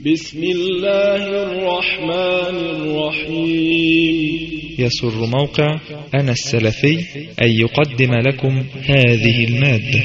بسم الله الرحمن الرحيم يسر موقع أنا السلفي أن يقدم لكم هذه المادة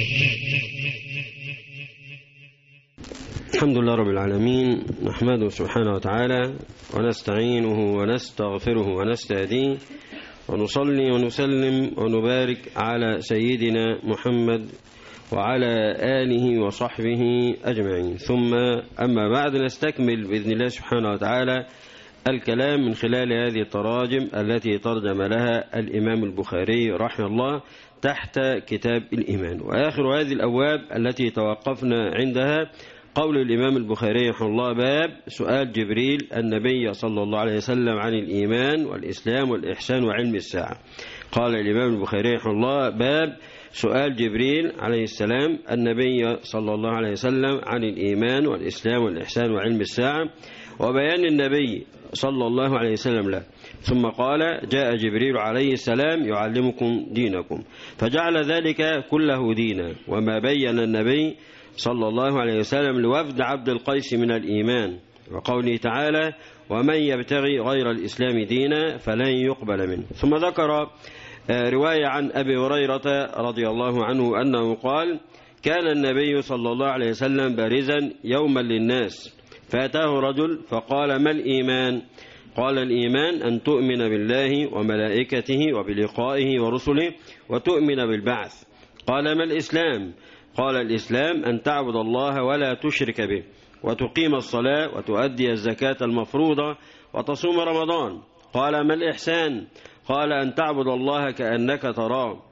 الحمد لله رب العالمين نحمده سبحانه وتعالى ونستعينه ونستغفره ونستهديه ونصلي ونسلم ونبارك على سيدنا محمد وعلى آله وصحبه أجمعين ثم أما بعد نستكمل بإذن الله سبحانه وتعالى الكلام من خلال هذه التراجم التي ترجم لها الإمام البخاري رحمه الله تحت كتاب الإيمان وآخر هذه الأبواب التي توقفنا عندها قول الإمام البخاري رحمه الله باب سؤال جبريل النبي صلى الله عليه وسلم عن الإيمان والإسلام والإحسان وعلم الساعة قال الإمام البخاري رحمه الله باب سؤال جبريل عليه السلام النبي صلى الله عليه وسلم عن الإيمان والإسلام والإحسان وعلم الساعة وبيان النبي صلى الله عليه وسلم له ثم قال جاء جبريل عليه السلام يعلمكم دينكم فجعل ذلك كله دينا وما بين النبي صلى الله عليه وسلم لوفد عبد القيس من الإيمان وقوله تعالى ومن يبتغي غير الإسلام دينا فلن يقبل منه ثم ذكر رواية عن أبي هريرة رضي الله عنه أنه قال كان النبي صلى الله عليه وسلم بارزا يوما للناس فأتاه رجل فقال ما الإيمان قال الإيمان أن تؤمن بالله وملائكته وبلقائه ورسله وتؤمن بالبعث قال ما الإسلام قال الإسلام أن تعبد الله ولا تشرك به وتقيم الصلاة وتؤدي الزكاة المفروضة وتصوم رمضان قال ما الإحسان قال أن تعبد الله كأنك تراه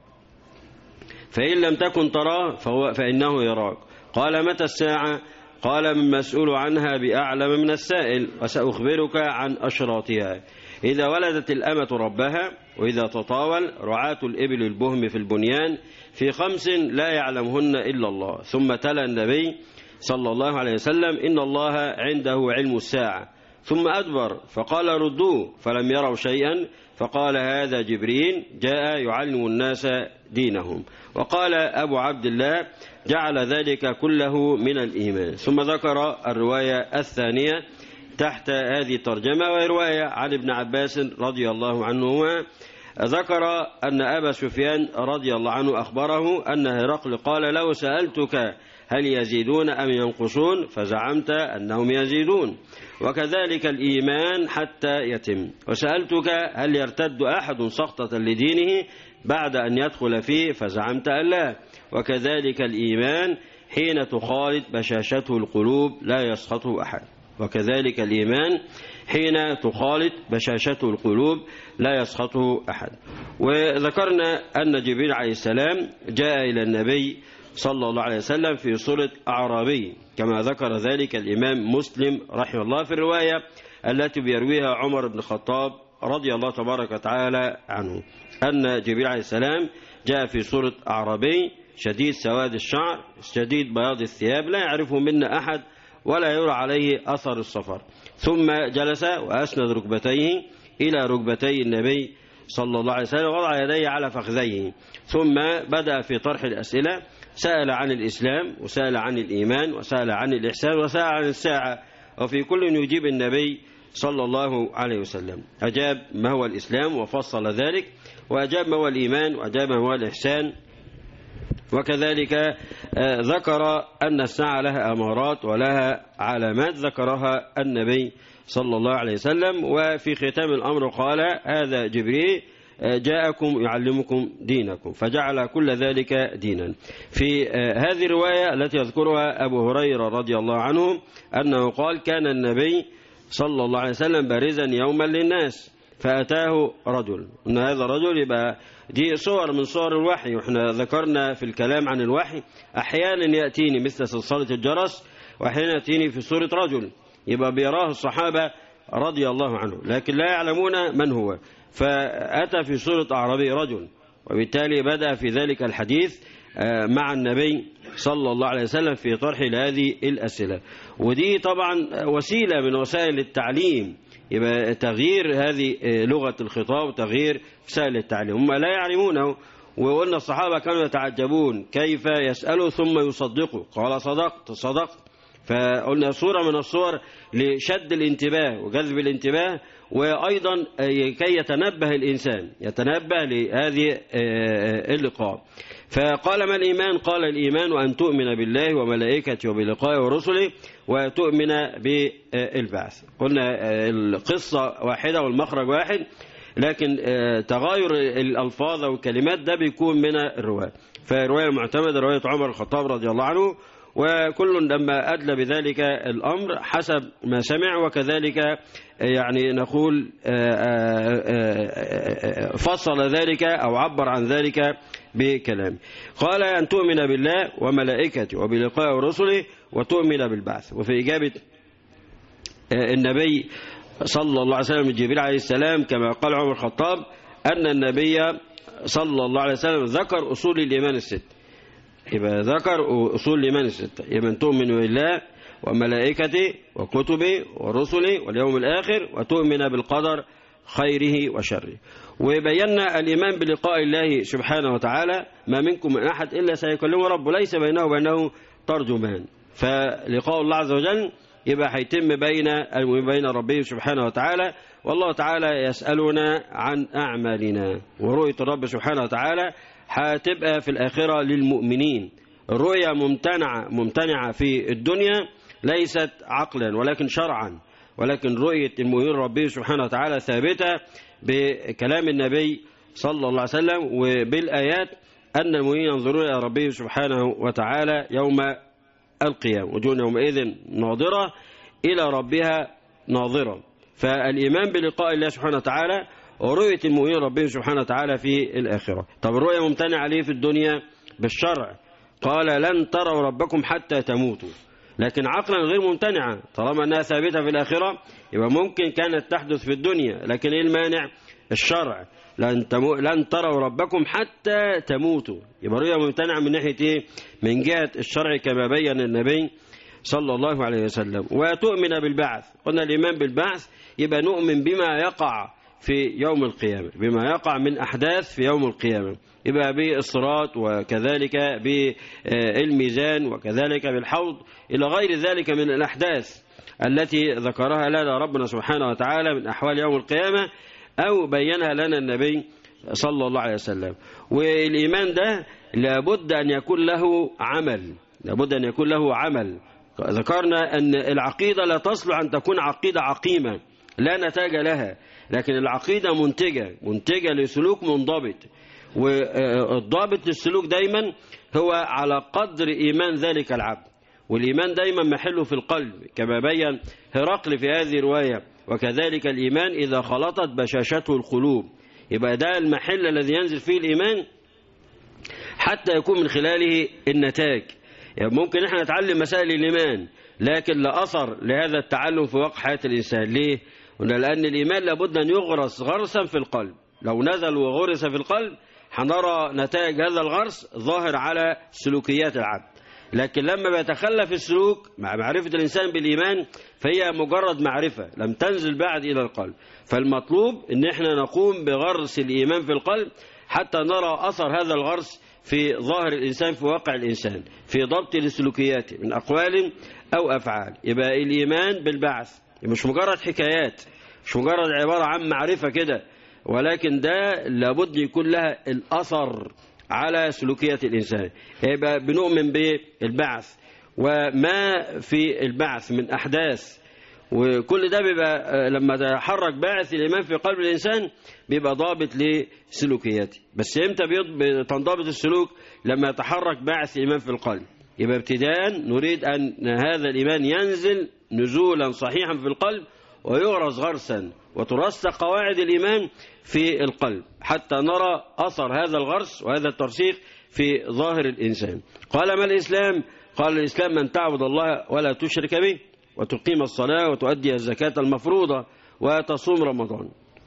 فإن لم تكن تراه فهو فإنه يراك قال متى الساعة قال من مسؤول عنها بأعلم من السائل وسأخبرك عن أشراطها إذا ولدت الأمة ربها وإذا تطاول رعاة الإبل البهم في البنيان في خمس لا يعلمهن إلا الله ثم تلا النبي صلى الله عليه وسلم إن الله عنده علم الساعة ثم أدبر فقال ردوه فلم يروا شيئا فقال هذا جبريل جاء يعلم الناس دينهم وقال أبو عبد الله جعل ذلك كله من الإيمان ثم ذكر الرواية الثانية تحت هذه الترجمة ورواية عن ابن عباس رضي الله عنهما ذكر أن أبا سفيان رضي الله عنه أخبره أن هرقل قال لو سألتك هل يزيدون أم ينقصون فزعمت أنهم يزيدون وكذلك الإيمان حتى يتم وسألتك هل يرتد أحد سخطة لدينه بعد أن يدخل فيه فزعمت أن لا وكذلك الإيمان حين تخالط بشاشته القلوب لا يسخطه أحد وكذلك الإيمان حين تخالط بشاشته القلوب لا يسخطه أحد وذكرنا أن جبريل عليه السلام جاء إلى النبي صلى الله عليه وسلم في صورة أعرابي كما ذكر ذلك الإمام مسلم رحمه الله في الرواية التي بيرويها عمر بن الخطاب رضي الله تبارك وتعالى عنه أن جبريل عليه السلام جاء في صورة أعرابي شديد سواد الشعر شديد بياض الثياب لا يعرفه منا أحد ولا يرى عليه أثر السفر ثم جلس وأسند ركبتيه إلى ركبتي النبي صلى الله عليه وسلم وضع يديه على فخذيه ثم بدأ في طرح الأسئلة سأل عن الإسلام وسأل عن الإيمان وسأل عن الإحسان وسأل عن الساعة وفي كل يجيب النبي صلى الله عليه وسلم أجاب ما هو الإسلام وفصل ذلك وأجاب ما هو الإيمان وأجاب ما هو الإحسان وكذلك ذكر أن الساعة لها أمارات ولها علامات ذكرها النبي صلى الله عليه وسلم وفي ختام الأمر قال هذا جبريل جاءكم يعلمكم دينكم فجعل كل ذلك دينا في هذه الرواية التي يذكرها أبو هريرة رضي الله عنه أنه قال كان النبي صلى الله عليه وسلم بارزا يوما للناس فأتاه رجل أن هذا الرجل يبقى دي صور من صور الوحي وإحنا ذكرنا في الكلام عن الوحي أحيانا يأتيني مثل صلصلة الجرس وأحيانا يأتيني في صورة رجل يبقى بيراه الصحابة رضي الله عنه لكن لا يعلمون من هو فأتى في صورة أعرابي رجل وبالتالي بدأ في ذلك الحديث مع النبي صلى الله عليه وسلم في طرح هذه الأسئلة ودي طبعا وسيلة من وسائل التعليم يبقى تغيير هذه لغة الخطاب وتغيير وسائل التعليم هم لا يعلمونه وقلنا الصحابة كانوا يتعجبون كيف يسألوا ثم يصدقوا قال صدقت صدقت فقلنا صورة من الصور لشد الانتباه وجذب الانتباه وأيضا كي يتنبه الإنسان يتنبه لهذه اللقاء فقال ما الإيمان قال الإيمان أن تؤمن بالله وملائكته وبلقائه ورسله وتؤمن بالبعث قلنا القصة واحدة والمخرج واحد لكن تغاير الألفاظ والكلمات ده بيكون من الرواية فالرواية المعتمدة رواية عمر الخطاب رضي الله عنه وكل لما أدلى بذلك الأمر حسب ما سمع وكذلك يعني نقول فصل ذلك أو عبر عن ذلك بكلام قال أن تؤمن بالله وملائكته وبلقاء ورسله وتؤمن بالبعث وفي إجابة النبي صلى الله عليه وسلم جبريل عليه السلام كما قال عمر الخطاب أن النبي صلى الله عليه وسلم ذكر أصول الإيمان الست يبقى ذكر أصول الإيمان الستة يبقى تؤمن بالله وملائكته وكتبه ورسله واليوم الآخر وتؤمن بالقدر خيره وشره وبينا الإيمان بلقاء الله سبحانه وتعالى ما منكم من أحد إلا سيكلمه ربه ليس بينه وبينه ترجمان فلقاء الله عز وجل يبقى هيتم بين بين ربه سبحانه وتعالى والله تعالى يسألنا عن أعمالنا ورؤية الرب سبحانه وتعالى هتبقى في الآخرة للمؤمنين الرؤية ممتنعة ممتنعة في الدنيا ليست عقلا ولكن شرعا ولكن رؤية المؤمنين ربه سبحانه وتعالى ثابتة بكلام النبي صلى الله عليه وسلم وبالآيات أن المؤمنين ينظرون إلى ربه سبحانه وتعالى يوم القيامة وجوه يومئذ ناظرة إلى ربها ناظرة فالإيمان بلقاء الله سبحانه وتعالى ورؤية المؤمنين ربهم سبحانه وتعالى في الآخرة طب الرؤية ممتنعة عليه في الدنيا بالشرع قال لن تروا ربكم حتى تموتوا لكن عقلا غير ممتنعة طالما أنها ثابتة في الآخرة يبقى ممكن كانت تحدث في الدنيا لكن إيه المانع الشرع لن, تمو... لن تروا ربكم حتى تموتوا يبقى رؤية ممتنعة من ناحية إيه؟ من جهة الشرع كما بين النبي صلى الله عليه وسلم وتؤمن بالبعث قلنا الإيمان بالبعث يبقى نؤمن بما يقع في يوم القيامة بما يقع من أحداث في يوم القيامة يبقى بالصراط وكذلك بالميزان وكذلك بالحوض إلى غير ذلك من الأحداث التي ذكرها لنا ربنا سبحانه وتعالى من أحوال يوم القيامة أو بينها لنا النبي صلى الله عليه وسلم والإيمان ده لابد أن يكون له عمل لابد أن يكون له عمل ذكرنا أن العقيدة لا تصلح أن تكون عقيدة عقيمة لا نتاج لها لكن العقيدة منتجة منتجة لسلوك منضبط والضابط للسلوك دايما هو على قدر إيمان ذلك العبد والإيمان دايما محله في القلب كما بين هرقل في هذه الرواية وكذلك الإيمان إذا خلطت بشاشته القلوب يبقى ده المحل الذي ينزل فيه الإيمان حتى يكون من خلاله النتاج يعني ممكن احنا نتعلم مسائل الإيمان لكن لا أثر لهذا التعلم في واقع حياة الإنسان ليه؟ لأن الإيمان لابد أن يغرس غرسا في القلب لو نزل وغرس في القلب هنرى نتائج هذا الغرس ظاهر على سلوكيات العبد لكن لما بيتخلف السلوك مع معرفة الإنسان بالإيمان فهي مجرد معرفة لم تنزل بعد إلى القلب فالمطلوب أن احنا نقوم بغرس الإيمان في القلب حتى نرى أثر هذا الغرس في ظاهر الإنسان في واقع الإنسان في ضبط لسلوكياته من أقوال أو أفعال يبقى الإيمان بالبعث مش مجرد حكايات مش مجرد عبارة عن معرفة كده ولكن ده لابد يكون لها الأثر على سلوكية الإنسان يبقى بنؤمن بالبعث وما في البعث من أحداث وكل ده بيبقى لما تحرك باعث الإيمان في قلب الإنسان بيبقى ضابط لسلوكياته بس امتى تنضبط السلوك لما يتحرك باعث الإيمان في القلب يبقى ابتداء نريد أن هذا الإيمان ينزل نزولا صحيحا في القلب ويغرس غرسا وترسخ قواعد الإيمان في القلب حتى نرى أثر هذا الغرس وهذا الترسيخ في ظاهر الإنسان قال ما الإسلام قال الإسلام من تعبد الله ولا تشرك به وتقيم الصلاة وتؤدي الزكاة المفروضة وتصوم رمضان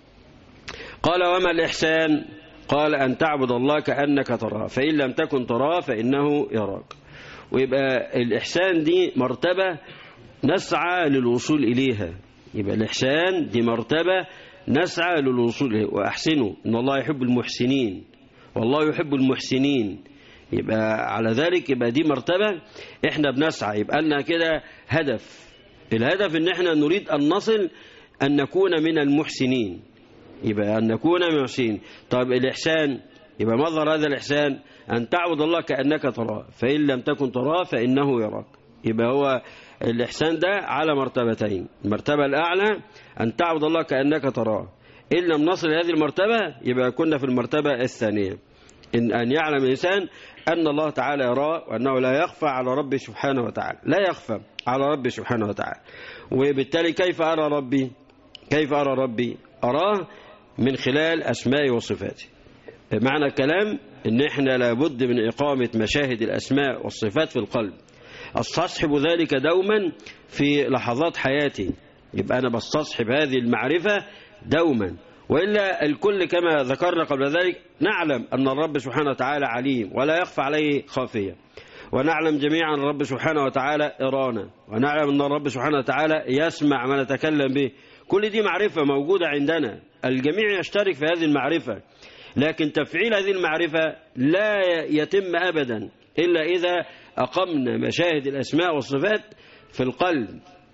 قال وما الإحسان قال أن تعبد الله كأنك تراه فإن لم تكن تراه فإنه يراك ويبقى الإحسان دي مرتبة نسعى للوصول إليها يبقى الإحسان دي مرتبة نسعى للوصول إليه وأحسنوا إن الله يحب المحسنين والله يحب المحسنين يبقى على ذلك يبقى دي مرتبة احنا بنسعى يبقى لنا كده هدف الهدف ان احنا نريد ان نصل ان نكون من المحسنين يبقى ان نكون من المحسنين طيب الاحسان يبقى مظهر هذا الاحسان ان تعبد الله كانك تراه فان لم تكن تراه فانه يراك يبقى هو الإحسان ده على مرتبتين المرتبة الأعلى أن تعبد الله كأنك تراه إن لم نصل هذه المرتبة يبقى كنا في المرتبة الثانية إن أن يعلم الإنسان أن الله تعالى يراه وأنه لا يخفى على ربه سبحانه وتعالى لا يخفى على ربه سبحانه وتعالى وبالتالي كيف أرى ربي كيف أرى ربي أراه من خلال أسمائه وصفاته معنى الكلام ان احنا لابد من اقامة مشاهد الاسماء والصفات في القلب استصحب ذلك دوما في لحظات حياتي يبقى انا بستصحب هذه المعرفة دوما وإلا الكل كما ذكرنا قبل ذلك نعلم أن الرب سبحانه وتعالى عليم ولا يخفى عليه خافية ونعلم جميعا أن الرب سبحانه وتعالى إرانا ونعلم أن الرب سبحانه وتعالى يسمع ما نتكلم به كل دي معرفة موجودة عندنا الجميع يشترك في هذه المعرفة لكن تفعيل هذه المعرفة لا يتم أبدا إلا إذا أقمنا مشاهد الأسماء والصفات في القلب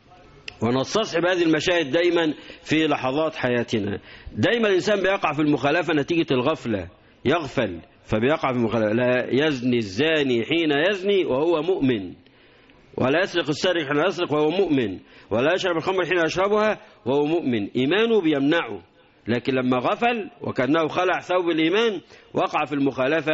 ونستصحب هذه المشاهد دايما في لحظات حياتنا دايما الإنسان بيقع في المخالفة نتيجة الغفلة يغفل فبيقع في المخالفة لا يزني الزاني حين يزني وهو مؤمن ولا يسرق السارق حين يسرق وهو مؤمن ولا يشرب الخمر حين يشربها وهو مؤمن إيمانه بيمنعه لكن لما غفل وكأنه خلع ثوب الإيمان وقع في المخالفة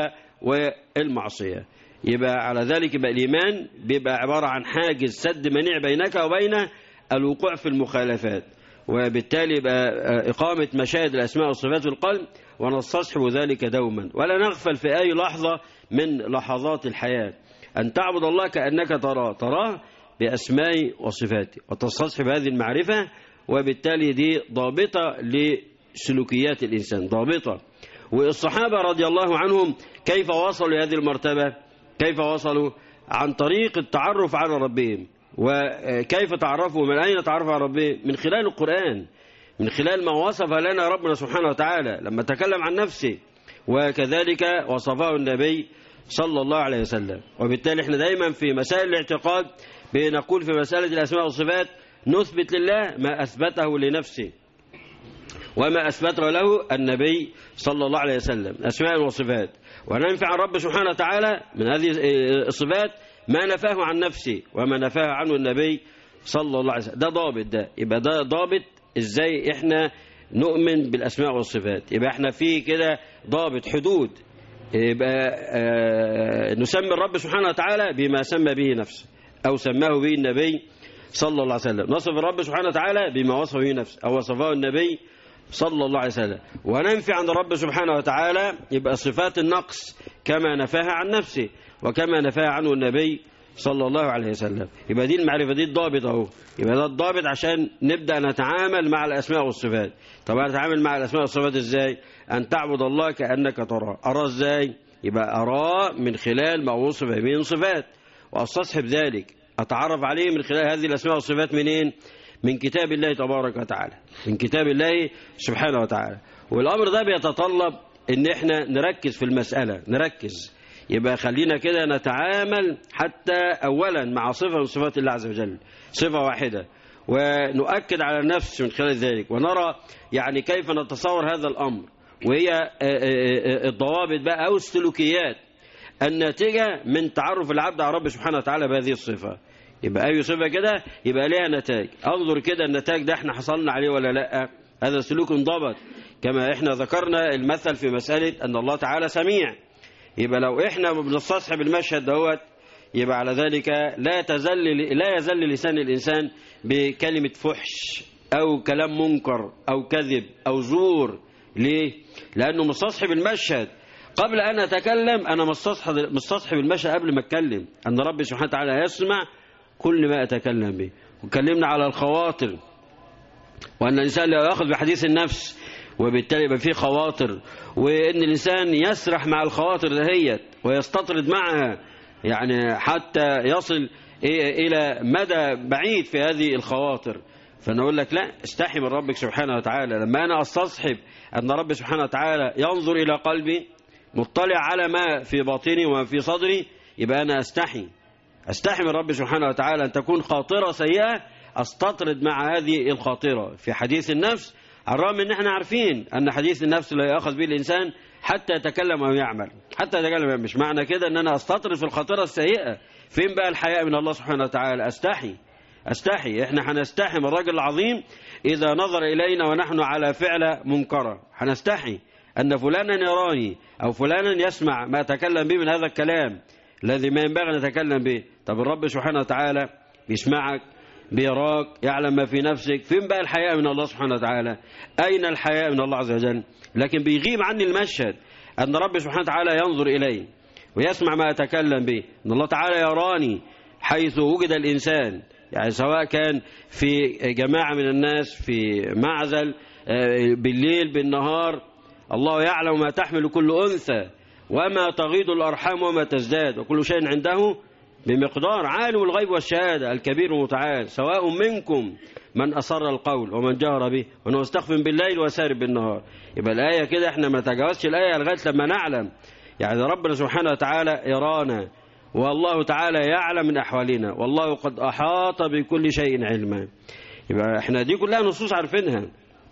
والمعصية يبقى على ذلك يبقى الإيمان بيبقى عبارة عن حاجز سد منيع بينك وبين الوقوع في المخالفات وبالتالي يبقى إقامة مشاهد الأسماء والصفات في القلب ونستصحب ذلك دوما ولا نغفل في أي لحظة من لحظات الحياة أن تعبد الله كأنك تراه تراه بأسماء وصفاته وتستصحب هذه المعرفة وبالتالي دي ضابطة لسلوكيات الإنسان ضابطة والصحابة رضي الله عنهم كيف وصلوا لهذه المرتبة كيف وصلوا عن طريق التعرف على ربهم وكيف تعرفوا من أين تعرفوا على ربهم من خلال القرآن من خلال ما وصف لنا ربنا سبحانه وتعالى لما تكلم عن نفسه وكذلك وصفه النبي صلى الله عليه وسلم وبالتالي احنا دايما في مسائل الاعتقاد بنقول في مسألة الأسماء والصفات نثبت لله ما أثبته لنفسه وما أثبته له النبي صلى الله عليه وسلم أسماء وصفات وننفع الرب سبحانه وتعالى من هذه الصفات ما نفاه عن نفسه وما نفاه عنه النبي صلى الله عليه وسلم ده ضابط ده يبقى ده ضابط ازاي احنا نؤمن بالأسماء والصفات يبقى احنا في كده ضابط حدود يبقى آه نسمي الرب سبحانه وتعالى بما سمى به نفسه أو سماه به النبي صلى الله عليه وسلم نصف الرب سبحانه وتعالى بما وصف به نفسه أو وصفه النبي صلى الله عليه وسلم وننفي عن الرب سبحانه وتعالى يبقى صفات النقص كما نفاها عن نفسه وكما نفاها عنه النبي صلى الله عليه وسلم يبقى دي المعرفة دي الضابط اهو يبقى ده الضابط عشان نبدأ نتعامل مع الأسماء والصفات طبعا نتعامل مع الأسماء والصفات ازاي أن تعبد الله كأنك تراه أراه ازاي يبقى أراه من خلال ما وصف به من صفات وأستصحب ذلك أتعرف عليه من خلال هذه الأسماء والصفات منين من كتاب الله تبارك وتعالى من كتاب الله سبحانه وتعالى والأمر ده بيتطلب ان احنا نركز في المسألة نركز يبقى خلينا كده نتعامل حتى أولا مع صفة من صفات الله عز وجل صفة واحدة ونؤكد على النفس من خلال ذلك ونرى يعني كيف نتصور هذا الأمر وهي الضوابط بقى أو السلوكيات الناتجة من تعرف العبد على رب سبحانه وتعالى بهذه الصفة يبقى أي صفة كده يبقى ليها نتاج أنظر كده النتاج ده احنا حصلنا عليه ولا لا هذا سلوك انضبط كما احنا ذكرنا المثل في مسألة أن الله تعالى سميع يبقى لو احنا بنستصحب المشهد دوت يبقى على ذلك لا تزل لا يزل لسان الإنسان بكلمة فحش أو كلام منكر أو كذب أو زور ليه؟ لأنه مستصحب المشهد قبل أن أتكلم أنا مستصحب مستصحب المشهد قبل ما أتكلم أن ربي سبحانه وتعالى يسمع كل ما أتكلم به وكلمنا على الخواطر وأن الإنسان لا يأخذ بحديث النفس وبالتالي يبقى فيه خواطر وأن الإنسان يسرح مع الخواطر دهيت ويستطرد معها يعني حتى يصل إلى مدى بعيد في هذه الخواطر فنقول لك لا استحي من ربك سبحانه وتعالى لما أنا أستصحب أن رب سبحانه وتعالى ينظر إلى قلبي مطلع على ما في باطني وما في صدري يبقى أنا أستحي أستحي من رب سبحانه وتعالى أن تكون خاطرة سيئة أستطرد مع هذه الخاطرة في حديث النفس على الرغم ان احنا عارفين ان حديث النفس لا ياخذ به الانسان حتى يتكلم او يعمل حتى يتكلم مش معنى كده ان انا استطرد في الخاطره السيئه فين بقى الحياء من الله سبحانه وتعالى استحي استحي احنا هنستحي من الراجل العظيم اذا نظر الينا ونحن على فعل منكره هنستحي ان فلانا يراني او فلانا يسمع ما اتكلم به من هذا الكلام الذي ما ينبغي ان نتكلم به طب الرب سبحانه وتعالى بيسمعك بيراك يعلم ما في نفسك فين بقى الحياء من الله سبحانه وتعالى أين الحياء من الله عز وجل لكن بيغيب عني المشهد أن رب سبحانه وتعالى ينظر إلي ويسمع ما أتكلم به أن الله تعالى يراني حيث وجد الإنسان يعني سواء كان في جماعة من الناس في معزل بالليل بالنهار الله يعلم ما تحمل كل أنثى وما تغيض الأرحام وما تزداد وكل شيء عنده بمقدار عالم الغيب والشهادة الكبير المتعال سواء منكم من أسر القول ومن جهر به وأنه استخف بالليل وسارب بالنهار يبقى الآية كده احنا ما تجاوزش الآية لغاية لما نعلم يعني ربنا سبحانه وتعالى يرانا والله تعالى يعلم من أحوالنا والله قد أحاط بكل شيء علما يبقى احنا دي كلها نصوص عارفينها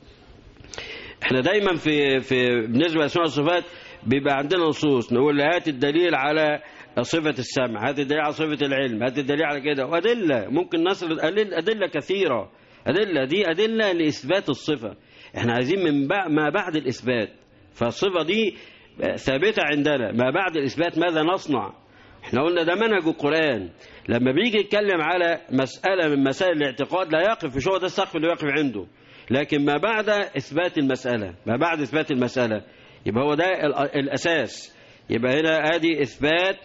احنا دايما في في بالنسبة لأسماء الصفات بيبقى عندنا نصوص نقول هات الدليل على صفة السمع هات الدليل على صفة العلم هات الدليل على كده وأدلة ممكن نصل أدلة كثيرة أدلة دي أدلة لإثبات الصفة احنا عايزين من ما بعد الإثبات فالصفة دي ثابتة عندنا ما بعد الإثبات ماذا نصنع احنا قلنا ده منهج القرآن لما بيجي يتكلم على مسألة من مسائل الاعتقاد لا يقف مش هو ده السقف اللي يقف عنده لكن ما بعد إثبات المسألة ما بعد إثبات المسألة يبقى هو ده الأساس يبقى هنا ادي إثبات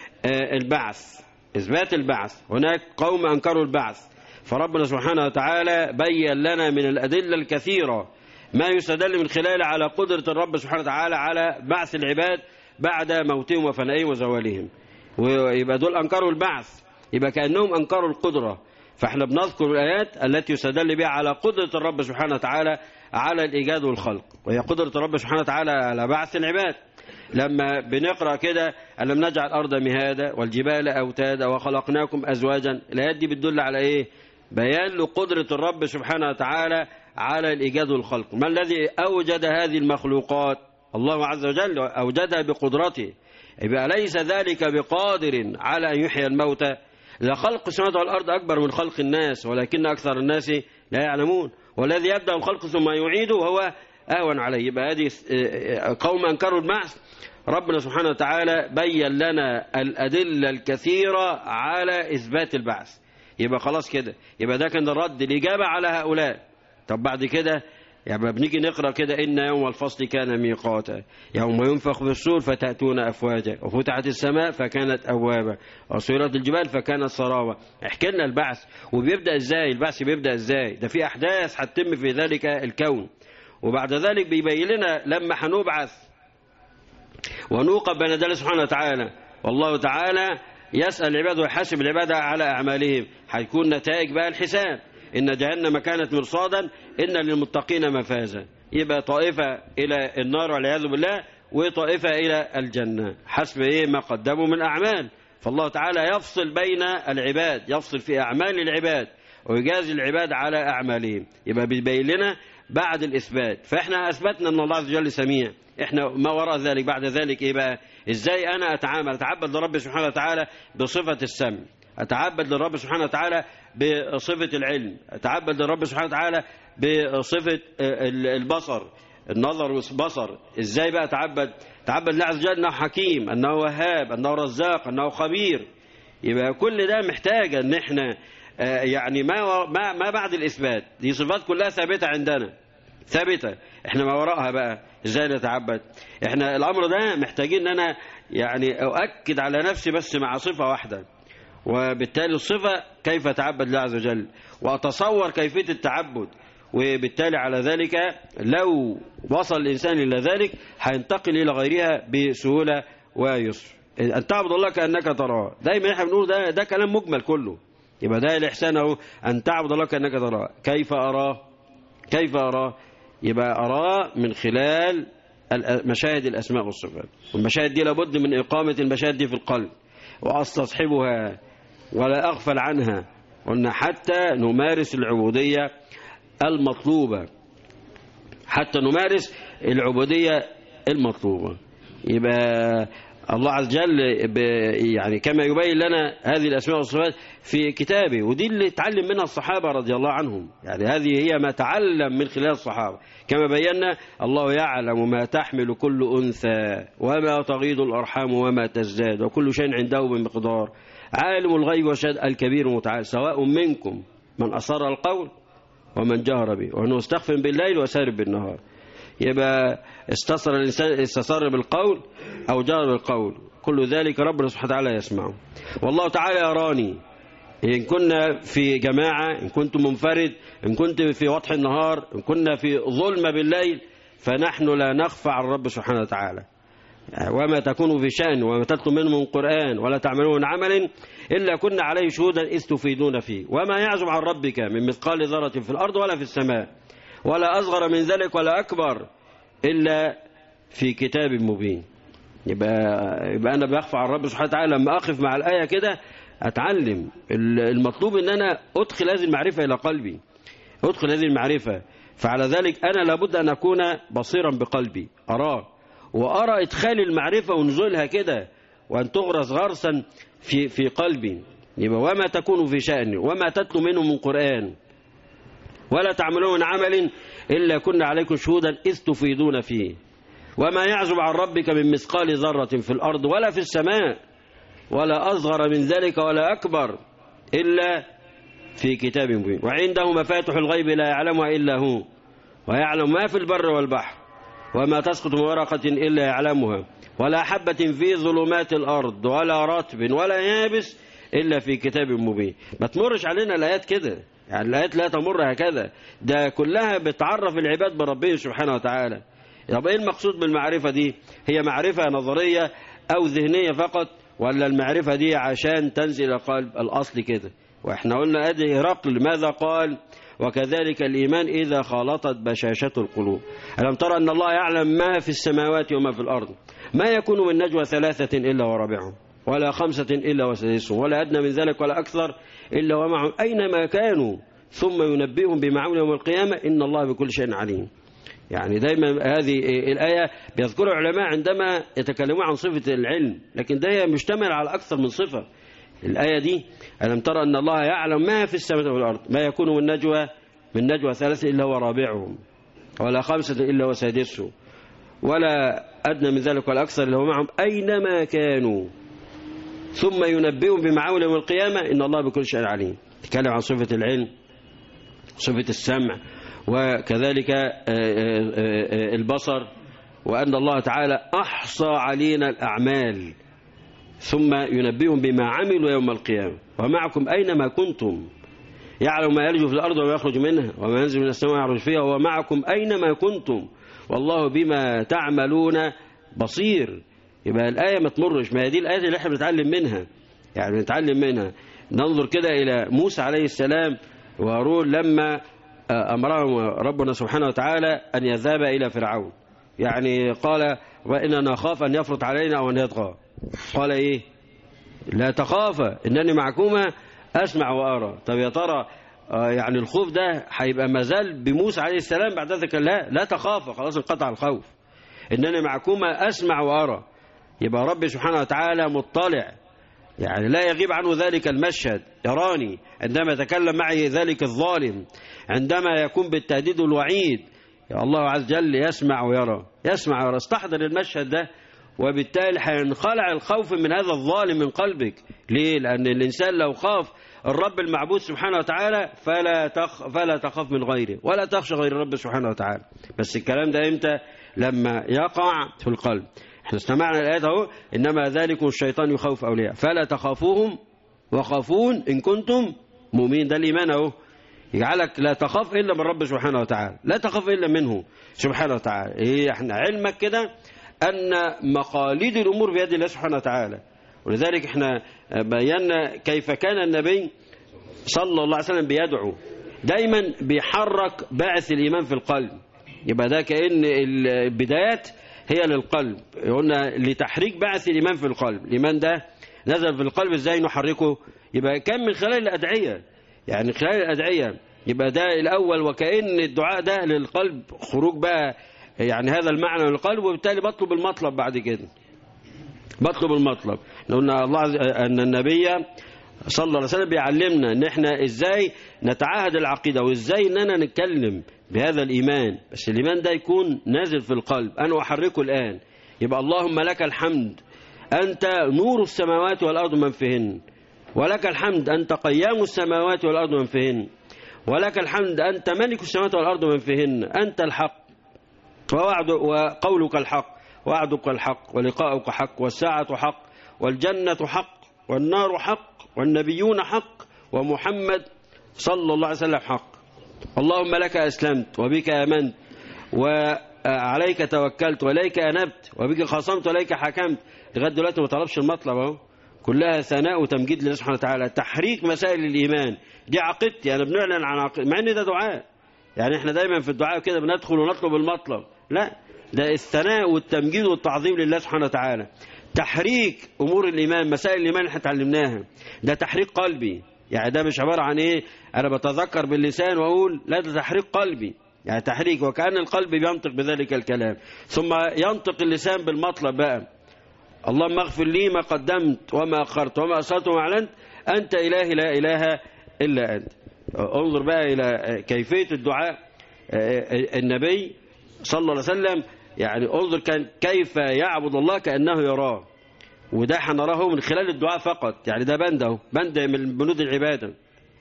البعث إثبات البعث هناك قوم أنكروا البعث فربنا سبحانه وتعالى بين لنا من الأدلة الكثيرة ما يستدل من خلاله على قدرة الرب سبحانه وتعالى على بعث العباد بعد موتهم وفنائهم وزوالهم ويبقى دول أنكروا البعث يبقى كأنهم أنكروا القدرة فاحنا بنذكر الآيات التي يستدل بها على قدرة الرب سبحانه وتعالى على الإيجاد والخلق وهي قدرة الرب سبحانه وتعالى على بعث العباد لما بنقرأ كده ألم نجعل الأرض مهادا والجبال أوتادا وخلقناكم أزواجا الآيات دي بتدل على إيه بيان لقدرة الرب سبحانه وتعالى على الإيجاد والخلق ما الذي أوجد هذه المخلوقات الله عز وجل أوجدها بقدرته يبقى ليس ذلك بقادر على أن يحيي الموتى لخلق السماوات والأرض أكبر من خلق الناس ولكن أكثر الناس لا يعلمون والذي يبدأ الخلق ثم يعيده هو أهون عليه يبقى هذه قوم أنكروا البعث ربنا سبحانه وتعالى بين لنا الأدلة الكثيرة على إثبات البعث يبقى خلاص كده يبقى ده كان الرد الإجابة على هؤلاء طب بعد كده يعني بنيجي نقرأ كده إن يوم الفصل كان ميقاتا يوم ينفخ في الصور فتأتون أفواجا وفتحت السماء فكانت أبوابا وصيرت الجبال فكانت سرابا احكي لنا البعث وبيبدأ إزاي البعث بيبدأ إزاي ده في أحداث هتتم في ذلك الكون وبعد ذلك بيبين لنا لما هنبعث ونوقف بين الله سبحانه وتعالى والله تعالى يسأل العباد ويحاسب العباد على أعمالهم هيكون نتائج بقى الحساب إن جهنم كانت مرصادا إن للمتقين مفازا يبقى طائفة إلى النار والعياذ بالله وطائفة إلى الجنة حسب إيه ما قدموا من أعمال فالله تعالى يفصل بين العباد يفصل في أعمال العباد ويجازي العباد على أعمالهم يبقى بيبين لنا بعد الإثبات فإحنا أثبتنا أن الله عز وجل سميع إحنا ما وراء ذلك بعد ذلك إيه بقى إزاي أنا أتعامل أتعبد لرب سبحانه وتعالى بصفة السمع أتعبد للرب سبحانه وتعالى بصفة العلم أتعبد للرب سبحانه وتعالى بصفة البصر النظر والبصر إزاي بقى أتعبد أتعبد الله عز وجل أنه حكيم أنه وهاب أنه رزاق أنه خبير يبقى كل ده محتاج أن إحنا يعني ما ما ما بعد الإثبات دي صفات كلها ثابتة عندنا ثابتة احنا ما وراءها بقى ازاي نتعبد احنا الامر ده محتاجين ان انا يعني اؤكد على نفسي بس مع صفة واحدة وبالتالي الصفة كيف أتعبد الله عز وجل وأتصور كيفية التعبد وبالتالي على ذلك لو وصل الإنسان إلى ذلك هينتقل إلى غيرها بسهولة ويسر أن تعبد الله كأنك تراه دايما احنا بنقول ده, ده كلام مجمل كله يبقى ده الإحسان أهو أن تعبد الله كأنك تراه كيف أراه كيف أراه يبقى أراه من خلال مشاهد الأسماء والصفات والمشاهد دي لابد من إقامة المشاهد دي في القلب وأستصحبها ولا أغفل عنها قلنا حتى نمارس العبودية المطلوبة حتى نمارس العبودية المطلوبة يبقى الله عز وجل يعني كما يبين لنا هذه الأسماء والصفات في كتابه ودي اللي تعلم منها الصحابة رضي الله عنهم يعني هذه هي ما تعلم من خلال الصحابة كما بينا الله يعلم ما تحمل كل أنثى وما تغيض الأرحام وما تزداد وكل شيء عنده بمقدار عالم الغيب وشهد الكبير المتعال سواء منكم من أصر القول ومن جهر به وأنه استخف بالليل وسارب بالنهار يبقى استصر الإنسان استصر بالقول أو جهر بالقول كل ذلك ربنا سبحانه وتعالى يسمعه والله تعالى يراني إن كنا في جماعة إن كنت منفرد إن كنت في وضح النهار إن كنا في ظلمة بالليل فنحن لا نخفى عن رب سبحانه وتعالى وما تكون في شأن وما تتلو منه من قرآن ولا تعملون من عمل إلا كنا عليه شهودا إذ تفيدون فيه وما يعزم عن ربك من مثقال ذرة في الأرض ولا في السماء ولا أصغر من ذلك ولا أكبر إلا في كتاب مبين يبقى, يبقى أنا بخفى عن رب سبحانه وتعالى لما أقف مع الآية كده أتعلم المطلوب أن أنا أدخل هذه المعرفة إلى قلبي أدخل هذه المعرفة فعلى ذلك أنا لابد أن أكون بصيرا بقلبي أراه وأرى إدخال المعرفة ونزولها كده وأن تغرس غرسا في, في قلبي يبقى وما تكون في شأن وما تتلو منه من قرآن ولا تعملون من عمل إلا كنا عليكم شهودا إذ تفيدون فيه وما يعزب عن ربك من مثقال ذرة في الأرض ولا في السماء ولا أصغر من ذلك ولا أكبر إلا في كتاب مبين وعنده مفاتح الغيب لا يعلمها إلا هو ويعلم ما في البر والبحر وما تسقط من ورقة إلا يعلمها ولا حبة في ظلمات الأرض ولا رطب ولا يابس إلا في كتاب مبين ما تمرش علينا الآيات كده يعني الآيات لا تمر هكذا ده كلها بتعرف العباد بربه سبحانه وتعالى طب ايه المقصود بالمعرفة دي هي معرفة نظرية أو ذهنية فقط ولا المعرفة دي عشان تنزل قلب الأصل كده واحنا قلنا ادي هرقل ماذا قال وكذلك الإيمان إذا خالطت بشاشة القلوب ألم ترى أن الله يعلم ما في السماوات وما في الأرض ما يكون من نجوى ثلاثة إلا ورابعهم ولا خمسة إلا وسادسهم ولا أدنى من ذلك ولا أكثر إلا ومعهم أينما كانوا ثم ينبئهم بمعون يوم القيامة إن الله بكل شيء عليم يعني دايما هذه الآية بيذكر العلماء عندما يتكلمون عن صفة العلم لكن ده مشتمل على أكثر من صفة الآية دي ألم ترى أن الله يعلم ما في السماء والأرض ما يكون من نجوى من نجوى ثلاثة إلا هو رابعهم ولا خمسة إلا هو سادسهم ولا أدنى من ذلك ولا أكثر إلا هو معهم أينما كانوا ثم ينبئهم بمعاول يوم القيامة إن الله بكل شيء عليم تكلم عن صفة العلم صفة السمع وكذلك البصر وأن الله تعالى أحصى علينا الأعمال ثم ينبئهم بما عملوا يوم القيامة ومعكم أينما كنتم يعلم ما يلج في الأرض وما يخرج منها وما ينزل من السماء ويعرج فيها ومعكم أينما كنتم والله بما تعملون بصير يبقى الآية ما تمرش ما هي دي الآية اللي احنا بنتعلم منها يعني بنتعلم منها ننظر كده إلى موسى عليه السلام وهارون لما أمرهم ربنا سبحانه وتعالى أن يذهب إلى فرعون يعني قال وإننا نخاف أن يفرط علينا أو أن يطغى قال إيه لا تخافا إنني معكما أسمع وأرى طب يا ترى يعني الخوف ده هيبقى مازال بموسى عليه السلام بعد ذلك لا لا تخافا خلاص انقطع الخوف إنني معكما أسمع وأرى يبقى رب سبحانه وتعالى مطلع يعني لا يغيب عنه ذلك المشهد يراني عندما يتكلم معي ذلك الظالم عندما يكون بالتهديد والوعيد الله عز وجل يسمع ويرى يسمع ويرى استحضر المشهد ده وبالتالي هينخلع الخوف من هذا الظالم من قلبك ليه لأن الإنسان لو خاف الرب المعبود سبحانه وتعالى فلا تخ فلا تخاف من غيره ولا تخشى غير الرب سبحانه وتعالى بس الكلام ده امتى لما يقع في القلب احنا استمعنا الآيات اهو إنما ذلك الشيطان يخوف أولياء فلا تخافوهم وخافون إن كنتم مؤمنين ده الإيمان اهو يجعلك لا تخاف إلا من رب سبحانه وتعالى لا تخاف إلا منه سبحانه وتعالى إيه احنا علمك كده أن مقاليد الأمور بيد الله سبحانه وتعالى ولذلك احنا بينا كيف كان النبي صلى الله عليه وسلم بيدعو دايما بيحرك بعث الإيمان في القلب يبقى ده كأن البدايات هي للقلب قلنا لتحريك بعث الإيمان في القلب الإيمان ده نزل في القلب ازاي نحركه يبقى كان من خلال الأدعية يعني خلال الأدعية يبقى ده الأول وكأن الدعاء ده للقلب خروج بقى يعني هذا المعنى من القلب وبالتالي بطلب المطلب بعد كده بطلب المطلب قلنا الله عز... أن النبي صلى الله عليه وسلم بيعلمنا ان احنا ازاي نتعاهد العقيدة وازاي اننا نتكلم بهذا الايمان بس الايمان ده يكون نازل في القلب انا احركه الان يبقى اللهم لك الحمد انت نور السماوات والارض من فيهن ولك الحمد انت قيام السماوات والارض من فيهن ولك الحمد انت ملك السماوات والارض من فيهن انت الحق ووعد وقولك الحق وعدك الحق ولقاؤك حق والساعة حق والجنة حق والنار حق والنبيون حق ومحمد صلى الله عليه وسلم حق اللهم لك أسلمت وبك آمنت وعليك توكلت وإليك أنبت وبك خاصمت وإليك حكمت لغاية دلوقتي ما طلبش المطلب اهو كلها ثناء وتمجيد لله سبحانه وتعالى تحريك مسائل الإيمان دي عقيدتي أنا بنعلن عن عقيدتي مع إن ده دعاء يعني احنا دايما في الدعاء كده بندخل ونطلب المطلب لا ده الثناء والتمجيد والتعظيم لله سبحانه وتعالى تحريك امور الايمان مسائل الايمان اللي احنا اتعلمناها ده تحريك قلبي يعني ده مش عباره عن ايه انا بتذكر باللسان واقول لا ده تحريك قلبي يعني تحريك وكأن القلب بينطق بذلك الكلام ثم ينطق اللسان بالمطلب بقى اللهم اغفر لي ما قدمت وما أخرت وما أسرت وما أعلنت أنت إلهي لا إله إلا أنت انظر بقى إلى كيفية الدعاء النبي صلى الله عليه وسلم يعني انظر كان كيف يعبد الله كأنه يراه وده هنراه من خلال الدعاء فقط يعني ده بند اهو بند من بنود العبادة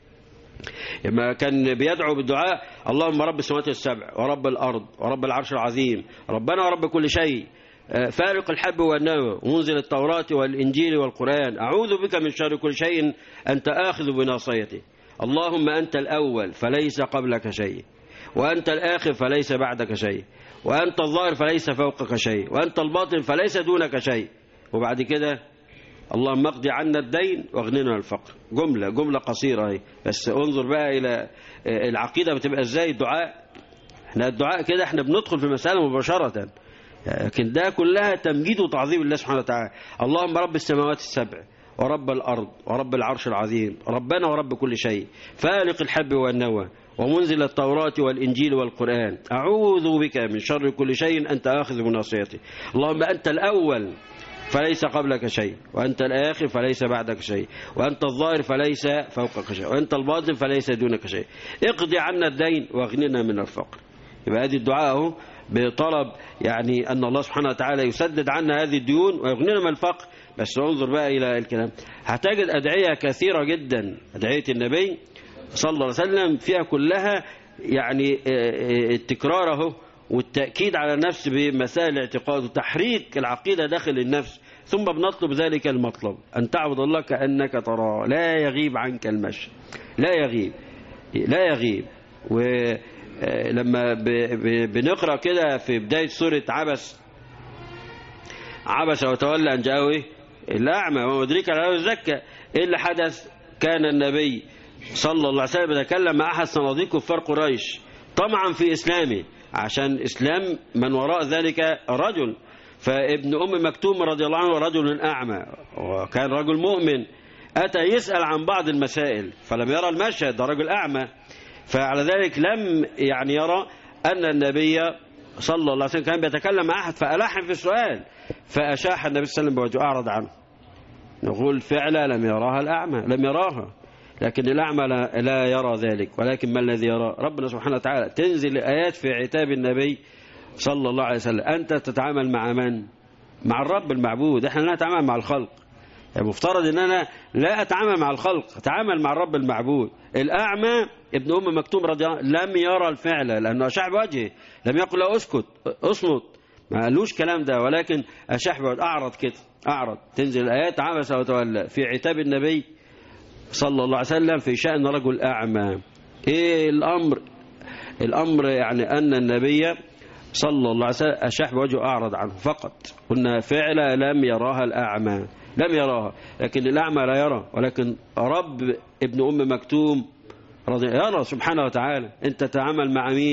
لما كان بيدعو بالدعاء اللهم رب السماوات السبع ورب الأرض ورب العرش العظيم ربنا ورب كل شيء فارق الحب والنوى ومنزل التوراة والإنجيل والقرآن أعوذ بك من شر كل شيء أنت آخذ بناصيته اللهم أنت الأول فليس قبلك شيء وأنت الآخر فليس بعدك شيء وأنت الظاهر فليس فوقك شيء وأنت الباطن فليس دونك شيء وبعد كده اللهم اقضي عنا الدين واغننا عن الفقر جملة جملة قصيرة اهي بس انظر بقى إلى العقيدة بتبقى ازاي الدعاء احنا الدعاء كده احنا بندخل في المسألة مباشرة لكن ده كلها تمجيد وتعظيم الله سبحانه وتعالى اللهم رب السماوات السبع ورب الأرض ورب العرش العظيم ربنا ورب كل شيء فالق الحب والنوى ومنزل التوراة والإنجيل والقرآن أعوذ بك من شر كل شيء أنت آخذ بناصيته اللهم أنت الأول فليس قبلك شيء وأنت الآخر فليس بعدك شيء وأنت الظاهر فليس فوقك شيء وأنت الباطن فليس دونك شيء اقضي عنا الدين واغننا من الفقر يبقى هذه الدعاء اهو بطلب يعني أن الله سبحانه وتعالى يسدد عنا هذه الديون ويغنينا من الفقر بس انظر بقى إلى الكلام هتجد أدعية كثيرة جدا أدعية النبي صلى الله عليه وسلم فيها كلها يعني التكرار اهو والتأكيد على النفس بمسائل الاعتقاد وتحريك العقيدة داخل النفس ثم بنطلب ذلك المطلب أن تعبد الله كأنك تراه لا يغيب عنك المشي لا يغيب لا يغيب ولما بنقرأ كده في بداية سورة عبس عبس وتولى أن جاءه الأعمى وما أدريك له الزكى إيه اللي حدث كان النبي صلى الله عليه وسلم يتكلم مع أحد صناديق كفار قريش طمعا في إسلامه عشان إسلام من وراء ذلك رجل فابن أم مكتوم رضي الله عنه رجل أعمى وكان رجل مؤمن أتى يسأل عن بعض المسائل فلم يرى المشهد ده رجل أعمى فعلى ذلك لم يعني يرى أن النبي صلى الله عليه وسلم كان بيتكلم مع أحد فألح في السؤال فأشاح النبي صلى الله عليه وسلم بوجهه أعرض عنه نقول فعلا لم يراها الأعمى لم يراها لكن الأعمى لا, لا يرى ذلك ولكن ما الذي يرى ربنا سبحانه وتعالى تنزل آيات في عتاب النبي صلى الله عليه وسلم أنت تتعامل مع من مع الرب المعبود احنا لا نتعامل مع الخلق يعني مفترض ان انا لا اتعامل مع الخلق اتعامل مع الرب المعبود الاعمى ابن ام مكتوم رضي الله لم يرى الفعل لانه اشاح بوجهه لم يقل له اسكت اصمت ما قالوش كلام ده ولكن اشاح بوجهه اعرض كده اعرض تنزل الايات عبس وتولى في عتاب النبي صلى الله عليه وسلم في شأن رجل أعمى إيه الأمر الأمر يعني أن النبي صلى الله عليه وسلم أشاح بوجهه أعرض عنه فقط قلنا فعلا لم يراها الأعمى لم يراها لكن الأعمى لا يرى ولكن رب ابن أم مكتوم رضي يرى سبحانه وتعالى أنت تتعامل مع مين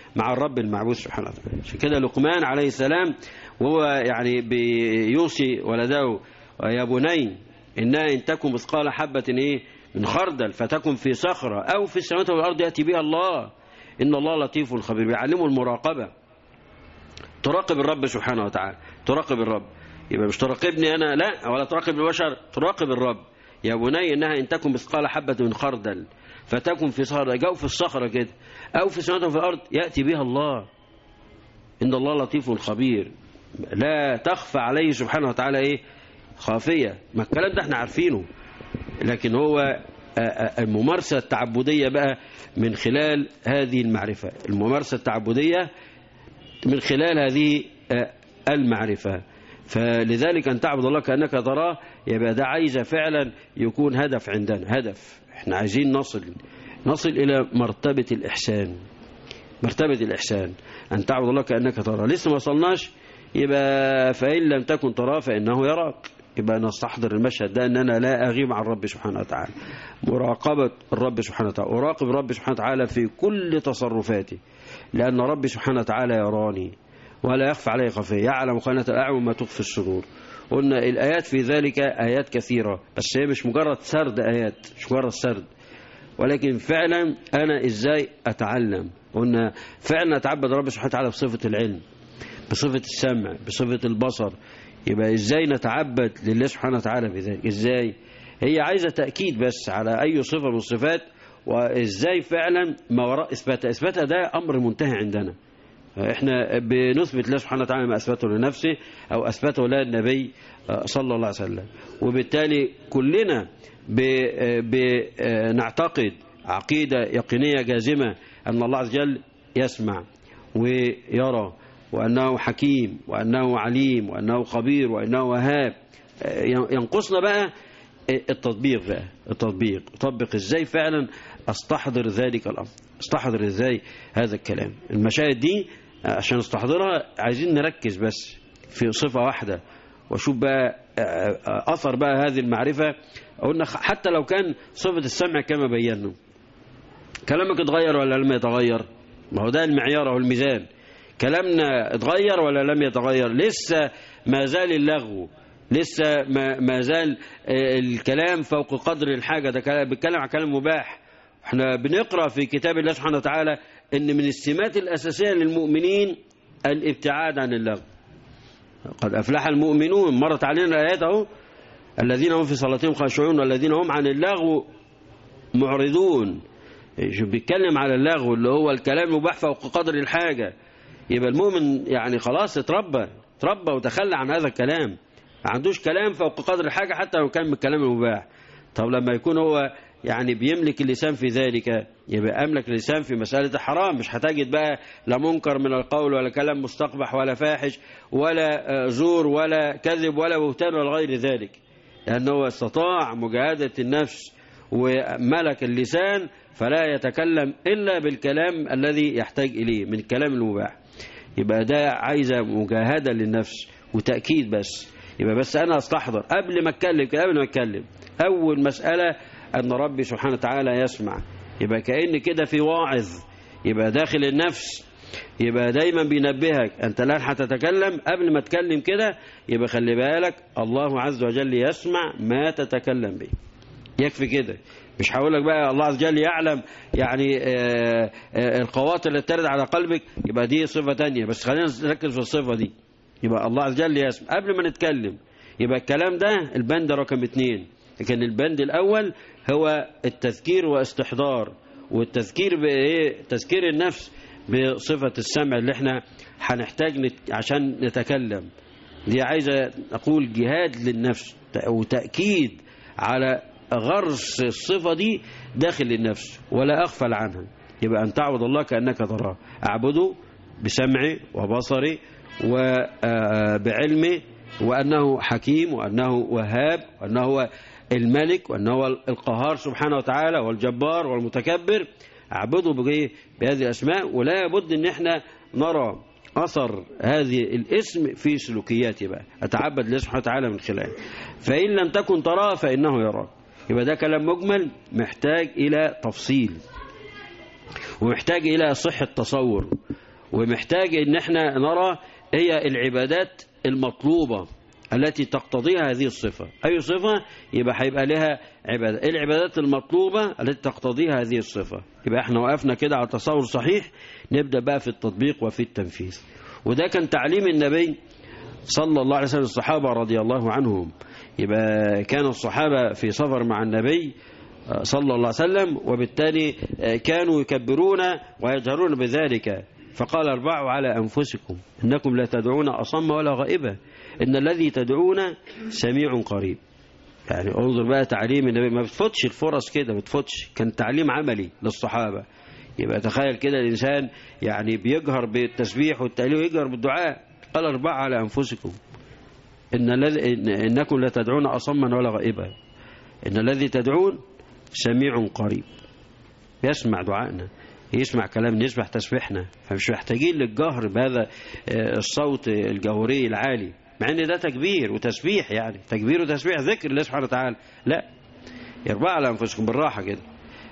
مع الرب المعبود سبحانه وتعالى عشان كده لقمان عليه السلام وهو يعني بيوصي ولده يا بني إنها إن تكن مثقال حبة إيه من خردل فتكن في صخرة أو في السماوات والأرض يأتي بها الله إن الله لطيف خبير بيعلمه المراقبة تراقب الرب سبحانه وتعالى تراقب الرب يبقى مش تراقبني أنا لا ولا تراقب البشر تراقب الرب يا بني إنها إن تكن مثقال حبة من خردل فتكن في صخرة جو في الصخرة كده أو في السماوات وفي الأرض يأتي بها الله إن الله لطيف خبير لا تخفى عليه سبحانه وتعالى إيه خافية ما الكلام ده احنا عارفينه لكن هو الممارسة التعبدية بقى من خلال هذه المعرفة الممارسة التعبدية من خلال هذه المعرفة فلذلك أن تعبد الله كأنك تراه يبقى ده عايزة فعلا يكون هدف عندنا هدف احنا عايزين نصل نصل إلى مرتبة الإحسان مرتبة الإحسان أن تعبد الله كأنك تراه لسه ما وصلناش يبقى فإن لم تكن تراه فإنه يراك يبقى نستحضر المشهد ده ان انا لا اغيب عن ربي سبحانه وتعالى مراقبة الرب سبحانه وتعالى اراقب ربي سبحانه وتعالى في كل تصرفاتي لان ربي سبحانه وتعالى يراني ولا يخفى عليه خفيه يعلم خانة الاعين ما تخفي الصدور قلنا الايات في ذلك ايات كثيرة بس هي مش مجرد سرد ايات مش مجرد سرد ولكن فعلا انا ازاي اتعلم قلنا فعلا اتعبد ربي سبحانه وتعالى بصفة العلم بصفة السمع بصفة البصر يبقى ازاي نتعبد لله سبحانه وتعالى بذلك ازاي هي عايزة تأكيد بس على أي صفة من الصفات وازاي فعلا ما وراء إثباتها إثباتها ده أمر منتهي عندنا احنا بنثبت الله سبحانه وتعالى ما أثبته لنفسه أو أثبته له النبي صلى الله عليه وسلم وبالتالي كلنا بنعتقد عقيدة يقينية جازمة أن الله عز وجل يسمع ويرى وأنه حكيم وأنه عليم وأنه خبير وأنه وهاب ينقصنا بقى التطبيق بقى التطبيق طبق ازاي فعلا استحضر ذلك الامر استحضر ازاي هذا الكلام المشاهد دي عشان استحضرها عايزين نركز بس في صفة واحدة وشوف بقى اثر بقى هذه المعرفة قلنا حتى لو كان صفة السمع كما بينا كلامك اتغير ولا لم يتغير ما هو ده المعيار او الميزان كلامنا اتغير ولا لم يتغير لسه ما زال اللغو لسه ما, ما زال الكلام فوق قدر الحاجة ده بيتكلم عن كلام مباح احنا بنقرأ في كتاب الله سبحانه وتعالى ان من السمات الأساسية للمؤمنين الابتعاد عن اللغو قد أفلح المؤمنون مرت علينا الآيات اهو الذين هم في صلاتهم خاشعون والذين هم عن اللغو معرضون بيتكلم على اللغو اللي هو الكلام المباح فوق قدر الحاجة يبقى المؤمن يعني خلاص اتربى اتربى وتخلى عن هذا الكلام ما عندوش كلام فوق قدر الحاجة حتى لو كان من الكلام المباح طب لما يكون هو يعني بيملك اللسان في ذلك يبقى أملك اللسان في مسألة الحرام مش هتجد بقى لا منكر من القول ولا كلام مستقبح ولا فاحش ولا زور ولا كذب ولا بهتان ولا غير ذلك لأنه استطاع مجاهدة النفس وملك اللسان فلا يتكلم إلا بالكلام الذي يحتاج إليه من الكلام المباح يبقى ده عايزة مجاهدة للنفس وتأكيد بس يبقى بس أنا أستحضر قبل ما أتكلم كده قبل ما أتكلم أول مسألة أن ربي سبحانه وتعالى يسمع يبقى كأن كده في واعظ يبقى داخل النفس يبقى دايما بينبهك أنت الآن هتتكلم قبل ما تكلم كده يبقى خلي بالك الله عز وجل يسمع ما تتكلم به يكفي كده مش هقول لك بقى الله عز وجل يعلم يعني آآ آآ القواطر اللي ترد على قلبك يبقى دي صفة تانية بس خلينا نركز في الصفة دي يبقى الله عز وجل يسمع قبل ما نتكلم يبقى الكلام ده البند رقم اتنين لكن البند الأول هو التذكير واستحضار والتذكير بإيه تذكير النفس بصفة السمع اللي احنا هنحتاج نت... عشان نتكلم دي عايزة أقول جهاد للنفس وتأكيد على غرس الصفة دي داخل النفس ولا أغفل عنها يبقى أن تعبد الله كأنك تراه أعبده بسمعي وبصري وبعلمي وأنه حكيم وأنه وهاب وأنه هو الملك وأنه هو القهار سبحانه وتعالى والجبار والمتكبر أعبده بهذه الأسماء ولا بد أن احنا نرى أثر هذه الاسم في سلوكياتي بقى أتعبد الله سبحانه وتعالى من خلاله فإن لم تكن تراه فإنه يراك يبقى ده كلام مجمل محتاج إلى تفصيل ومحتاج إلى صحة تصور ومحتاج ان احنا نرى هي العبادات المطلوبة التي تقتضيها هذه الصفة أي صفة يبقى هيبقى لها عبادة إيه العبادات المطلوبة التي تقتضيها هذه الصفة يبقى احنا وقفنا كده على تصور صحيح نبدأ بقى في التطبيق وفي التنفيذ وده كان تعليم النبي صلى الله عليه وسلم الصحابة رضي الله عنهم يبقى كان الصحابة في سفر مع النبي صلى الله عليه وسلم وبالتالي كانوا يكبرون ويجهرون بذلك فقال اربعوا على أنفسكم إنكم لا تدعون أصم ولا غائبا إن الذي تدعون سميع قريب يعني انظر بقى تعليم النبي ما بتفوتش الفرص كده ما بتفوتش كان تعليم عملي للصحابة يبقى تخيل كده الإنسان يعني بيجهر بالتسبيح والتهليل ويجهر بالدعاء قال اربعوا على أنفسكم إن الذي إن إنكم لا تدعون أصما ولا غائبا إن الذي تدعون سميع قريب يسمع دعائنا يسمع كلام يسمع تسبيحنا فمش محتاجين للجهر بهذا الصوت الجهوري العالي مع ان ده تكبير وتسبيح يعني تكبير وتسبيح ذكر الله سبحانه وتعالى لا يربع على انفسكم بالراحه كده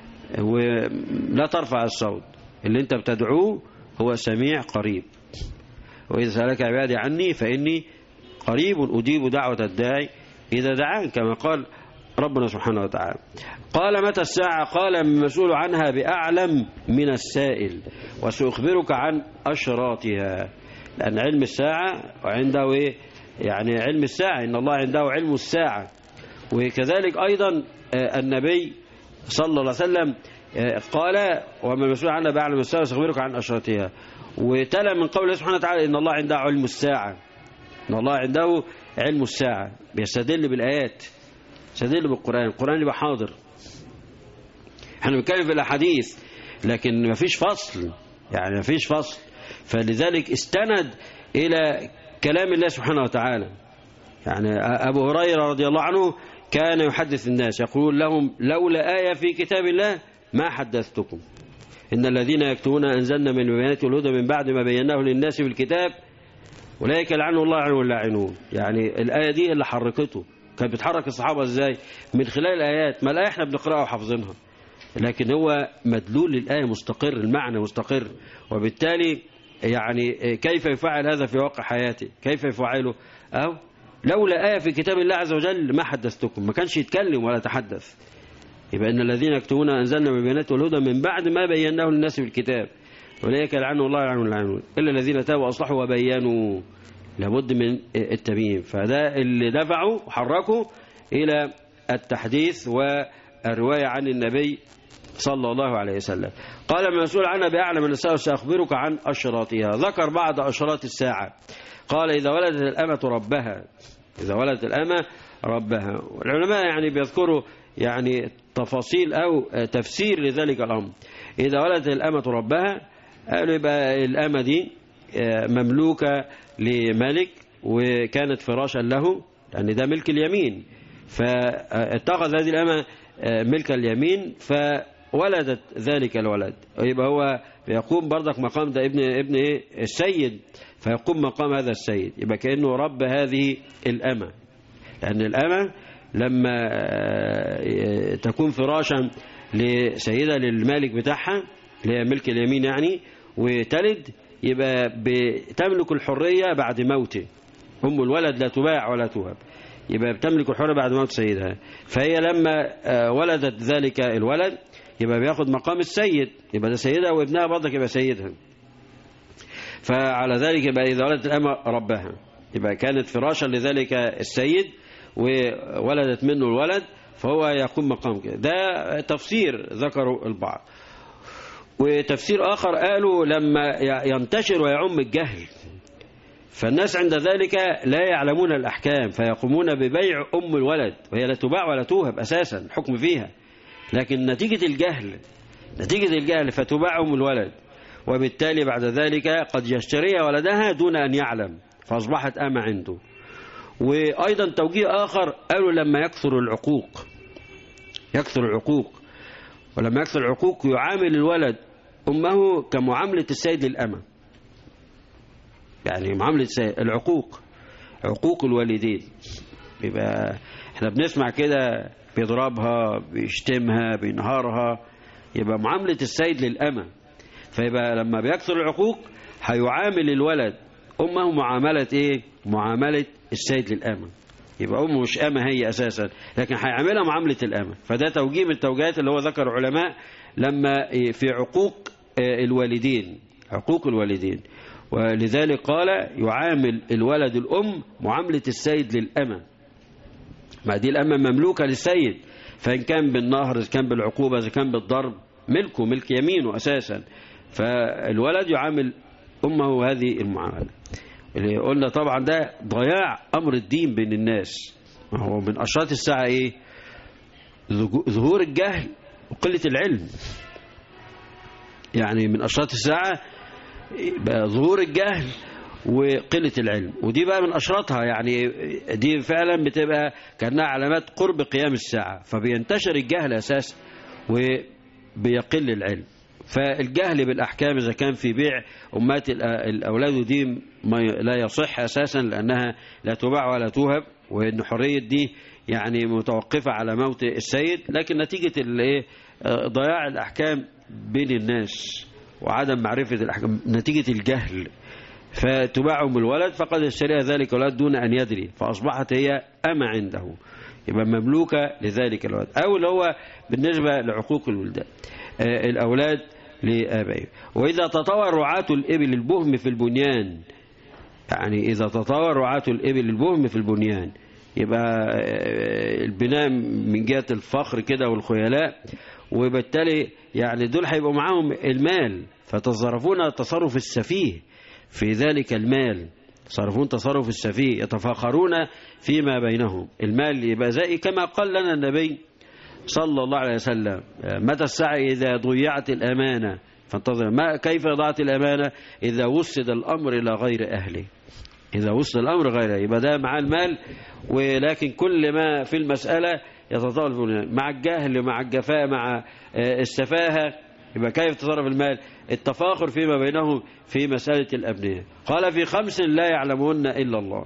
ولا ترفع الصوت اللي انت بتدعوه هو سميع قريب واذا سالك عبادي عني فاني قريب اجيب دعوه الداعي اذا دعان كما قال ربنا سبحانه وتعالى قال متى الساعة قال المسؤول عنها بأعلم من السائل وسأخبرك عن أشراطها لأن علم الساعة عنده إيه؟ يعني علم الساعة إن الله عنده علم الساعة وكذلك أيضا النبي صلى الله عليه وسلم قال وما المسؤول عنها بأعلم من الساعة وسأخبرك عن أشراطها وتلا من قوله سبحانه وتعالى إن الله عنده علم الساعة إن الله عنده علم الساعة بيستدل بالآيات يستدل بالقرآن القرآن يبقى حاضر احنا بنتكلم في الأحاديث لكن ما فيش فصل يعني ما فيش فصل فلذلك استند إلى كلام الله سبحانه وتعالى يعني أبو هريرة رضي الله عنه كان يحدث الناس يقول لهم لولا آية في كتاب الله ما حدثتكم إن الذين يكتبون أنزلنا من البيانات والهدى من بعد ما بيناه للناس في الكتاب أولئك لعنه الله عنه اللاعنون يعني الآية دي اللي حركته كانت بتحرك الصحابة ازاي من خلال الآيات ما الآية احنا بنقرأها وحافظينها لكن هو مدلول الآية مستقر المعنى مستقر وبالتالي يعني كيف يفعل هذا في واقع حياته كيف يفعله أو لولا آية في كتاب الله عز وجل ما حدثتكم ما كانش يتكلم ولا يتحدث يبقى إن الذين يكتبون أنزلنا من بينات والهدى من بعد ما بيناه للناس في الكتاب أولئك لعنه الله يلعنهم العنون إلا الذين تابوا وأصلحوا وبينوا لابد من التبيين فده اللي دفعه وحركه إلى التحديث والرواية عن النبي صلى الله عليه وسلم قال المسؤول عنها بأعلم من الساعة سأخبرك عن أشراطها ذكر بعض أشراط الساعة قال إذا ولدت الأمة ربها إذا ولدت الأمة ربها والعلماء يعني بيذكروا يعني تفاصيل أو تفسير لذلك الأمر إذا ولدت الأمة ربها قالوا يبقى الأمة دي مملوكة لملك وكانت فراشا له لأن ده ملك اليمين فاتخذ هذه الأمة ملك اليمين فولدت ذلك الولد يبقى هو يقوم برضك مقام ده ابن ابن ايه السيد فيقوم مقام هذا السيد يبقى كأنه رب هذه الأمة لأن الأمة لما تكون فراشا لسيدة للمالك بتاعها اللي هي ملك اليمين يعني وتلد يبقى بتملك الحرية بعد موته أم الولد لا تباع ولا توهب يبقى بتملك الحرية بعد موت سيدها فهي لما ولدت ذلك الولد يبقى بياخد مقام السيد يبقى ده سيدها وابنها برضك يبقى سيدها فعلى ذلك يبقى إذا ولدت الأمة ربها يبقى كانت فراشا لذلك السيد وولدت منه الولد فهو يقوم مقام كده ده تفسير ذكره البعض وتفسير آخر قالوا لما ينتشر ويعم الجهل فالناس عند ذلك لا يعلمون الأحكام فيقومون ببيع أم الولد وهي لا تباع ولا توهب أساسا الحكم فيها لكن نتيجة الجهل نتيجة الجهل فتباع أم الولد وبالتالي بعد ذلك قد يشتري ولدها دون أن يعلم فأصبحت أمة عنده وأيضا توجيه آخر قالوا لما يكثر العقوق يكثر العقوق ولما يكثر العقوق يعامل الولد أمه كمعاملة السيد للأمة يعني معاملة السيد العقوق عقوق الوالدين بيبقى احنا بنسمع كده بيضربها بيشتمها بينهارها يبقى معاملة السيد للأمة فيبقى لما بيكثر العقوق هيعامل الولد أمه معاملة إيه معاملة السيد للأمة يبقى أمه مش أمة هي أساسا لكن هيعملها معاملة الأمة فده توجيه من التوجيهات اللي هو ذكر علماء لما في عقوق الوالدين عقوق الوالدين ولذلك قال يعامل الولد الأم معاملة السيد للأمة ما دي الأمة مملوكة للسيد فإن كان بالنهر إذا كان بالعقوبة إذا كان بالضرب ملكه ملك يمينه أساسا فالولد يعامل أمه هذه المعاملة اللي قلنا طبعا ده ضياع أمر الدين بين الناس ما هو من أشراط الساعة إيه ظهور الجهل وقلة العلم يعني من أشراط الساعة بقى ظهور الجهل وقلة العلم ودي بقى من أشراطها يعني دي فعلا بتبقى كأنها علامات قرب قيام الساعة فبينتشر الجهل أساسا وبيقل العلم فالجهل بالأحكام إذا كان في بيع أمات الأولاد دي ما لا يصح أساسا لأنها لا تباع ولا توهب وإن حرية دي يعني متوقفة على موت السيد لكن نتيجة ضياع الأحكام بين الناس وعدم معرفة الأحكام نتيجة الجهل فتباع أم الولد فقد اشتريها ذلك الولد دون أن يدري فأصبحت هي أما عنده يبقى مملوكة لذلك الولد أو اللي هو بالنسبة لعقوق الولدان الأولاد لآبائهم وإذا تطور رعاة الإبل البهم في البنيان يعني إذا تطور رعاة الإبل البهم في البنيان يبقى البناء من جهة الفخر كده والخيلاء وبالتالي يعني دول هيبقوا معاهم المال فتصرفون التصرف السفيه في ذلك المال تصرفون تصرف السفيه يتفاخرون فيما بينهم المال يبقى زي كما قال لنا النبي صلى الله عليه وسلم متى الساعة إذا ضيعت الأمانة فانتظر ما كيف ضاعت الأمانة إذا وسد الأمر إلى غير أهله إذا وصل الأمر غيره يبقى ده مع المال ولكن كل ما في المسألة يتطلب مع الجهل مع الجفاء مع السفاهة يبقى كيف تصرف المال التفاخر فيما بينهم في مسألة الأبنية قال في خمس لا يعلمون إلا الله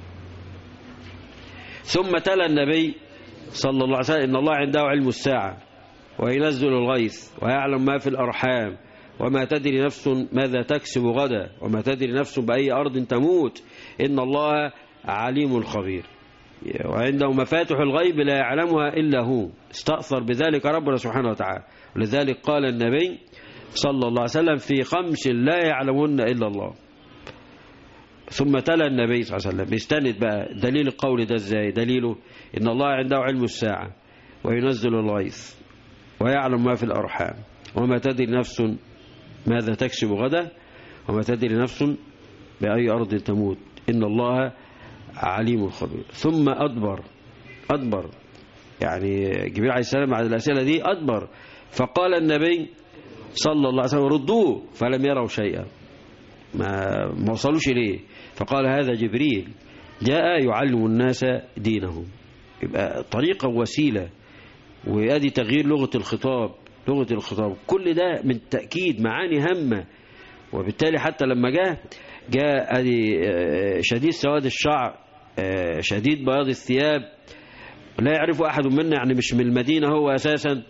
ثم تلا النبي صلى الله عليه وسلم إن الله عنده علم الساعة وينزل الغيث ويعلم ما في الأرحام وما تدري نفس ماذا تكسب غدا وما تدري نفس بأي أرض تموت إن الله عليم خبير وعنده مفاتح الغيب لا يعلمها إلا هو استأثر بذلك ربنا سبحانه وتعالى ولذلك قال النبي صلى الله عليه وسلم في خمس لا يعلمون إلا الله ثم تلا النبي صلى الله عليه وسلم يستند بقى دليل القول ده ازاي دليله إن الله عنده علم الساعة وينزل الغيث ويعلم ما في الأرحام وما تدري نفس ماذا تكسب غدا وما تدري نفس بأي أرض تموت إن الله عليم خبير ثم أدبر أدبر يعني جبريل عليه السلام على الأسئلة دي أدبر فقال النبي صلى الله عليه وسلم ردوه فلم يروا شيئا ما ما وصلوش إليه فقال هذا جبريل جاء يعلم الناس دينهم يبقى طريقة وسيلة وادي تغيير لغة الخطاب لغة الخطاب كل ده من تأكيد معاني هامة وبالتالي حتى لما جاء جاء ادي شديد سواد الشعر شديد بياض الثياب لا يعرف أحد منا يعني مش من المدينة هو أساسا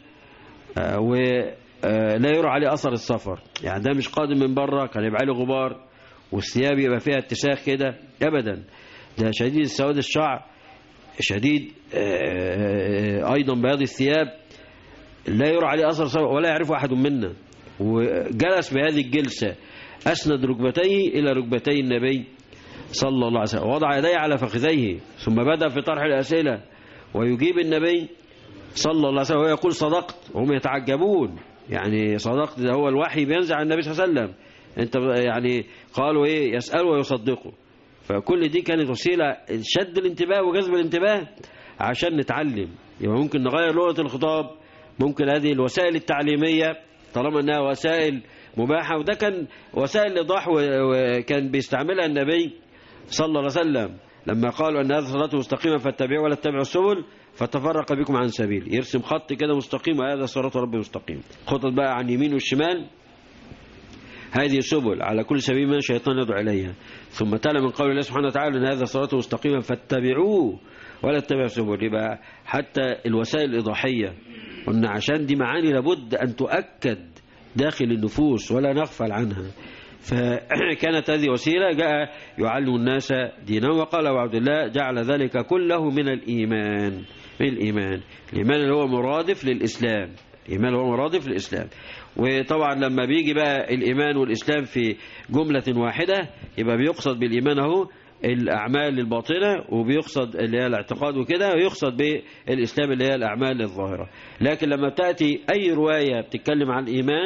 ولا يرى عليه أثر السفر يعني ده مش قادم من بره كان يبقى عليه غبار والثياب يبقى فيها اتساخ كده أبدا ده شديد سواد الشعر شديد أيضا بياض الثياب لا يرى عليه أثر سفر ولا يعرف أحد منا وجلس بهذه الجلسة أسند ركبتيه إلى ركبتي النبي صلى الله عليه وسلم وضع يديه على فخذيه ثم بدأ في طرح الأسئلة ويجيب النبي صلى الله عليه وسلم ويقول صدقت وهم يتعجبون يعني صدقت ده هو الوحي بينزع عن النبي صلى الله عليه وسلم انت يعني قالوا ايه يسألوا ويصدقوا فكل دي كانت وسيلة شد الانتباه وجذب الانتباه عشان نتعلم يبقى ممكن نغير لغة الخطاب ممكن هذه الوسائل التعليمية طالما انها وسائل مباحة وده كان وسائل ايضاح وكان بيستعملها النبي صلى الله عليه وسلم لما قالوا ان هذا صلاته مستقيمه فاتبعوا ولا تتبعوا السبل فتفرق بكم عن سبيل يرسم خط كده مستقيم وهذا صراط ربي مستقيم خطط بقى عن يمين والشمال هذه سبل على كل سبيل من الشيطان يدعو إليها ثم تلا من قول الله سبحانه وتعالى أن هذا صراط مستقيما فاتبعوه ولا تتبعوا السبل يبقى حتى الوسائل الإيضاحية قلنا عشان دي معاني لابد أن تؤكد داخل النفوس ولا نغفل عنها فكانت هذه وسيلة جاء يعلم الناس دينا وقال أبو عبد الله جعل ذلك كله من الإيمان من الإيمان الإيمان اللي هو مرادف للإسلام الإيمان هو مرادف للإسلام وطبعا لما بيجي بقى الإيمان والإسلام في جملة واحدة يبقى بيقصد بالإيمان اهو الأعمال الباطنة وبيقصد اللي هي الاعتقاد وكده ويقصد بالإسلام اللي هي الأعمال الظاهرة لكن لما بتأتي أي رواية بتتكلم عن الإيمان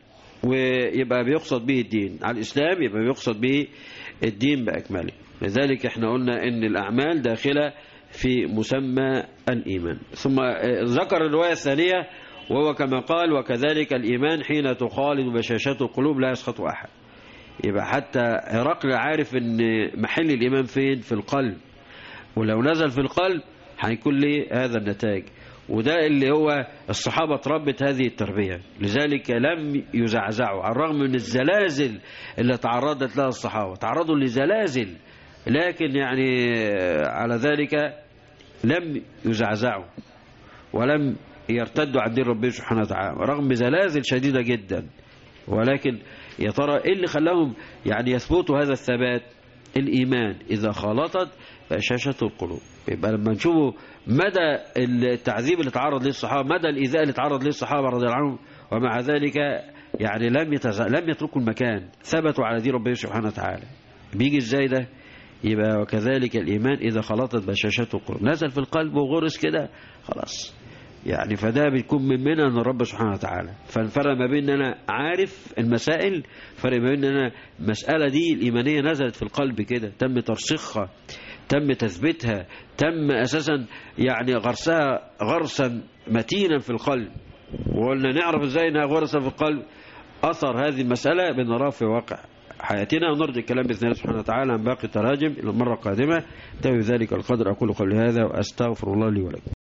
ويبقى بيقصد به الدين على الإسلام يبقى بيقصد به الدين بأكمله لذلك احنا قلنا ان الأعمال داخلة في مسمى الإيمان ثم ذكر الرواية الثانية وهو كما قال وكذلك الإيمان حين تخالد بشاشات القلوب لا يسخط أحد يبقى حتى هرقل عارف ان محل الإيمان فين في القلب ولو نزل في القلب هيكون ليه هذا النتاج وده اللي هو الصحابة تربت هذه التربية لذلك لم يزعزعوا على الرغم من الزلازل اللي تعرضت لها الصحابة تعرضوا لزلازل لكن يعني على ذلك لم يزعزعوا ولم يرتدوا عن دين ربهم سبحانه وتعالى رغم زلازل شديدة جدا ولكن يا ترى ايه اللي خلاهم يعني يثبتوا هذا الثبات الإيمان إذا خالطت بشاشة القلوب يبقى لما نشوفوا مدى التعذيب اللي تعرض ليه الصحابة مدى الإيذاء اللي تعرض ليه الصحابة رضي الله عنهم ومع ذلك يعني لم يتز... لم يتركوا المكان ثبتوا على دين ربهم سبحانه وتعالى بيجي ازاي ده يبقى وكذلك الإيمان إذا خلطت بشاشات القلوب نزل في القلب وغرس كده خلاص يعني فده بيكون من منن الرب سبحانه وتعالى فالفرق ما بين ان انا عارف المسائل فرق ما بين ان انا المسألة دي الإيمانية نزلت في القلب كده تم ترسيخها تم تثبيتها تم أساسا يعني غرسها غرسا متينا في القلب وقلنا نعرف ازاي انها غرسة في القلب أثر هذه المسألة بنراه في واقع حياتنا ونرجع الكلام بإذن الله سبحانه وتعالى عن باقي التراجم إلى المرة القادمة انتهي ذلك القدر أقول قولي هذا وأستغفر الله لي ولكم